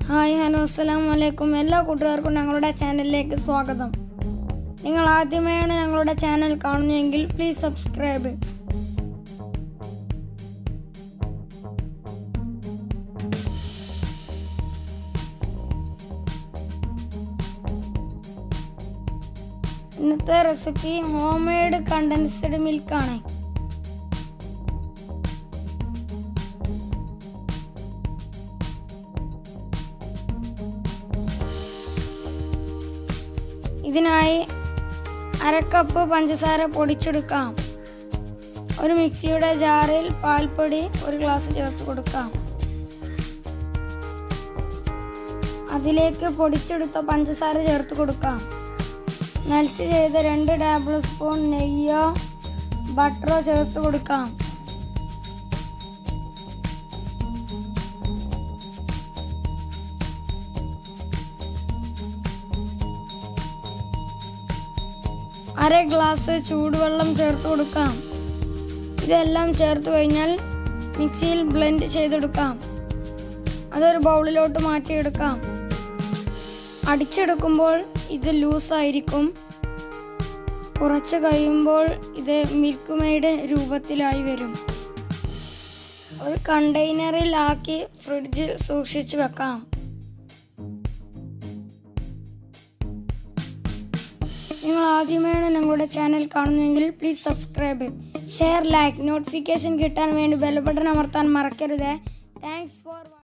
hi hello അസ്സലാം വലൈക്കും എല്ലാ കൂട്ടുകാർക്കും ഞങ്ങളുടെ ചാനലിലേക്ക് സ്വാഗതം നിങ്ങൾ ആദ്യമായാണ് ഞങ്ങളുടെ ചാനൽ കാണുന്നതെങ്കിൽ പ്ലീസ് സബ്സ്ക്രൈബ് ഇന്നത്തെ റെസിപ്പി ഹോം മെയ്ഡ് കണ്ടൻസ്ഡ് മിൽക്കാണ് ഇതിനായി അരക്കപ്പ് പഞ്ചസാര പൊടിച്ചെടുക്കാം ഒരു മിക്സിയുടെ ജാറിൽ പാൽപ്പൊടി ഒരു ഗ്ലാസ് ചേർത്ത് കൊടുക്കാം അതിലേക്ക് പൊടിച്ചെടുത്ത പഞ്ചസാര ചേർത്ത് കൊടുക്കാം മെൽറ്റ് ചെയ്ത രണ്ട് ടേബിൾ സ്പൂൺ നെയ്യോ ബട്ടറോ ചേർത്ത് കൊടുക്കാം അര ഗ്ലാസ് ചൂടുവെള്ളം ചേർത്ത് കൊടുക്കാം ഇതെല്ലാം ചേർത്ത് കഴിഞ്ഞാൽ മിക്സിയിൽ ബ്ലെൻഡ് ചെയ്തെടുക്കാം അതൊരു ബൗളിലോട്ട് മാറ്റിയെടുക്കാം അടിച്ചെടുക്കുമ്പോൾ ഇത് ലൂസായിരിക്കും കുറച്ച് കഴിയുമ്പോൾ ഇത് മിൽക്ക് മെയ്ഡ് രൂപത്തിലായി വരും ഒരു കണ്ടെയ്നറിൽ ആക്കി ഫ്രിഡ്ജിൽ സൂക്ഷിച്ചു വെക്കാം നിങ്ങൾ ആദ്യമായാണ് ഞങ്ങളുടെ ചാനൽ കാണുന്നതെങ്കിൽ please subscribe share like notification കിട്ടാൻ വേണ്ടി ബെൽ ബട്ടൺ അമർത്താൻ മറക്കരുത് താങ്ക്സ് ഫോർ